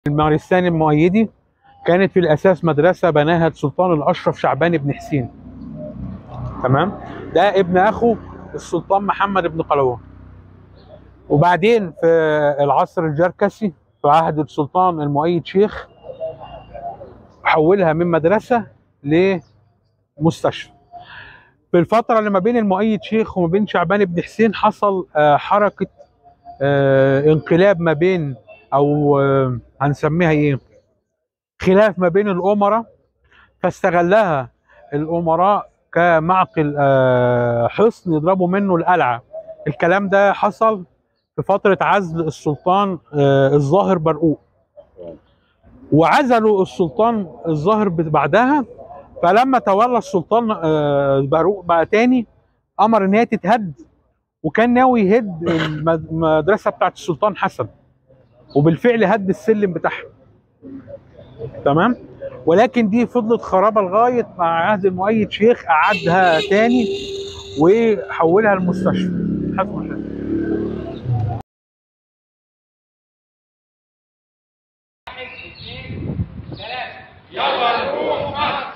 المارستان المؤيدي كانت في الاساس مدرسه بناها السلطان الاشرف شعبان بن حسين تمام ده ابن اخو السلطان محمد بن قلاوون وبعدين في العصر الجركسي في عهد السلطان المؤيد شيخ حولها من مدرسه لمستشفى في الفترة اللي ما بين المؤيد شيخ وما بين شعبان بن حسين حصل آه، حركة آه، انقلاب ما بين أو آه، هنسميها إيه؟ خلاف ما بين الأمراء فاستغلها الأمراء كمعقل آه، حصن يضربوا منه القلعة الكلام ده حصل في فترة عزل السلطان آه، الظاهر برقوق وعزلوا السلطان الظاهر بعدها فلما تولى السلطان آه، باروق بقى تاني امر ان هي تتهد وكان ناوي يهد المد- المدرسه بتاعت السلطان حسن وبالفعل هد السلم بتاعها تمام ولكن دي فضلت خرابه لغايه مع عهد المؤيد شيخ اعادها تاني وحولها لمستشفى حسب ما شاء. يلا نروح مصر